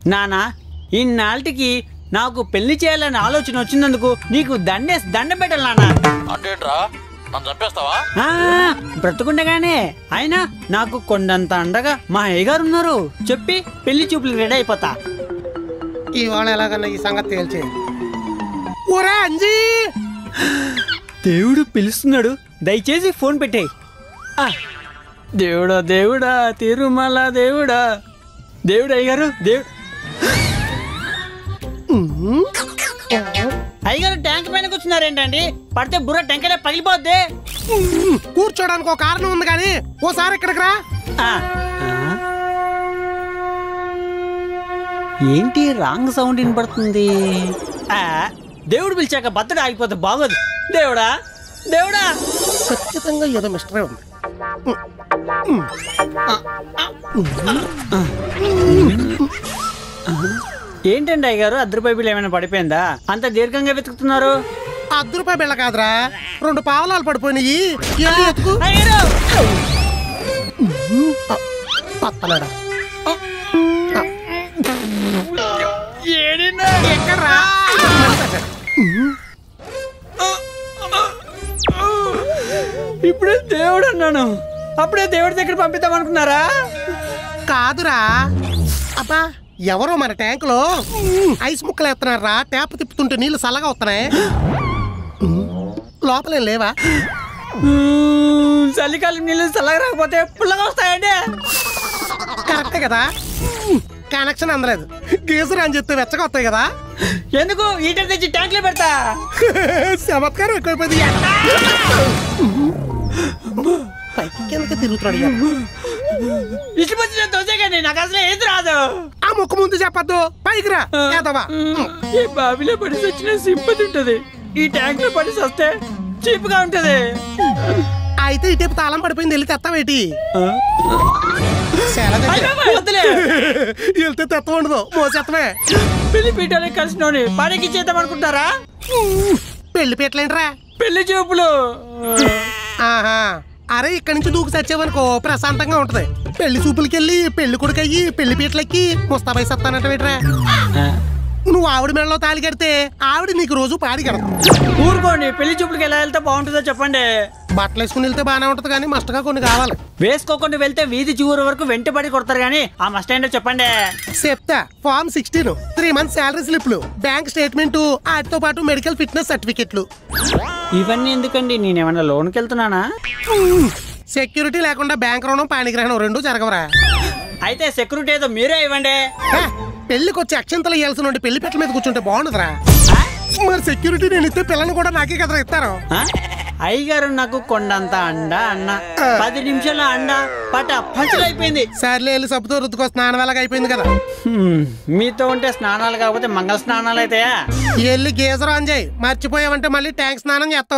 నానా ఇన్నాళ్ళకి నాకు పెళ్లి చేయాలని ఆలోచన వచ్చినందుకు నీకు దండేసి దండం పెట్టాలి నాన్న అంటేంట్రా నన్ను చంపేస్తావా ఆ, బ్రతుకుండగానే అయినా నాకు కొండంత అండగా మా అయ్యగారు ఉన్నారు చెప్పి పెళ్లి చూపులు రెడీ అయిపోతా ఇవాళ ఎలాగన్నా ఈ సంగతి తేల్చే ఒరే అంజీ దేవుడు పిలుస్తున్నాడు దయచేసి ఫోన్ పెట్టేయ్ ఆ, దేవుడా దేవుడా తిరుమల దేవుడా దేవుడు అయ్యగారు దేవుడు అయ్యగారు ట్యాంక్ పైన కూర్చున్నారేంటండి పడితే బుర్ర టెంకలే పగిలిపోద్ది ఉమ్, కూర్చోడానికి ఒక కారణం ఉంది కానీ ఓసారి ఇక్కడికి రా ఆ, ఆ. ఏంటి రాంగ్ సౌండ్ వినపడుతుంది ఆ, దేవుడు పిలిచాక బత్తడు ఆగిపోతే బాగోదు దేవుడా దేవుడా ఖచ్చితంగా ఏదో మిస్టరీ ఉంది ఏంటండి అయ్యగారు అద్దరు పైపులు ఏమైనా పడిపోయిందా అంత దీర్ఘంగా వెతుకుతున్నారు అర్ధ రూపాయి బిళ్ళ కాదురా రెండు పావలాలు పడిపోయినాయి వెళ్ళి ఎత్తుకు అయ్యగారు పత్తనాడా ఏడినా? ఎక్కడ్రా ఇప్పుడే దేవుడు అన్నాను అప్పుడే దేవుడి దగ్గర పంపిద్దాం అనుకున్నారా కాదురా అబ్బా ఎవరో మన ట్యాంకులో ఐస్ ముక్కలు ఎత్తున్నారా ట్యాప్ తిప్పుతుంటే నీళ్లు చల్లగా వస్తున్నాయి లోపలేం లేవా మ్మ్, చలికాలం నీళ్ళు చల్లగా రాకపోతే పుల్లగా వస్తాయండి కరెక్టే కదా కనెక్షన్ అందలేదు గీజర్ అని చెప్తే వెచ్చగా వస్తాయి కదా ఎందుకు ఈటర్ తెచ్చి ట్యాంక్ లో పెడతా చమత్కారం ఎక్కువైపోయింది పైకి కిందకి తిరుగుతున్నాడు ఇయ్యాల. ఇష్టం వచ్చిన దోసేకండి నాకు అసలు ఏది రాదు ఆ ముక్కు ముందు చెప్పద్దు పైకి రా ఏదవా ఈ బావిలో పడి వచ్చిన సింపతి ఉంటది ఈ ట్యాంక్ లో పడి వస్తే చీప్ గా ఉంటది అయితే ఇటేపు తాళం పడిపోయింది వెళ్ళి తెస్తావేటి చాలా అయ్ దగ్గర. బాబాయ్, వద్దులే వెళ్తే తెత్త ఉండదు మోసేత్తమే పెళ్లి పీటలే కలిసినోని పనికి చేద్దాం అనుకుంటారా పెళ్లి పెట్టలేంట్రా పెళ్లి చూపులు ఆహా అరే ఇక్కడి నుంచి దూకు తెచ్చావనుకో ప్రశాంతంగా ఉంటది పెళ్లి చూపులకి వెళ్ళి పెళ్లి కొడుకు అయ్యి పెళ్లి పీటలెక్కి ముస్తాబై సత్తానంట వేట్రా నువ్వు ఆవిడ మెడలో తాళి కడితే ఆవిడ నీకు రోజు పాడి కడదు ఊరుకోండి పెళ్లి చూపులకి ఎలా వెళ్తే బాగుంటుందో చెప్పండి బట్టలు వేసుకుని వెళ్తే బాగానే ఉంటది కానీ మస్తుగా కొన్ని కావాలి వేసుకోకుండా వెళ్తే వీధి చివరి వరకు వెంటబడి కొడతారు కానీ ఆ మస్ట్ ఏంటో చెప్పండి చెప్తా form sixteen three months salary స్లిప్లు బ్యాంక్ స్టేట్మెంట్ వాటితో పాటు మెడికల్ ఫిట్నెస్ సర్టిఫికెట్లు ఇవన్నీ ఎందుకండి నేనేమన్నా లోన్కి వెళ్తున్నానా సెక్యూరిటీ లేకుండా బ్యాంక్ రుణం పాణిగ్రహణం రెండు జరగవరా అయితే సెక్యూరిటీ ఏదో మీరే ఇవ్వండి హే, పెళ్లికి వచ్చి అక్షంతలు ఇవ్వాల్సిన వాడి పెళ్లి పెట్టల మీద కూర్చుంటే బాగుండదురా మరి సెక్యూరిటీ నేను ఇస్తే పిల్లని కూడా నాకే కదరా ఇస్తారు ఆ? అయ్యగారు నాకు కొండంత అండ అన్న పది నిమిషాల అండ పట పచ్చలైపోయింది సర్లే వెళ్ళి సబ్బుతో రుద్దుకో స్నానం ఎలాగ అయిపోయింది కదా హ్మ్, మీతో ఉంటే స్నానాలు కాకపోతే మంగళ స్నానాలు అయితాయా వెళ్ళి గీజర్ ఆన్ చేయి మర్చిపోయావంటే మళ్ళీ ట్యాంక్ స్నానం చేస్తావు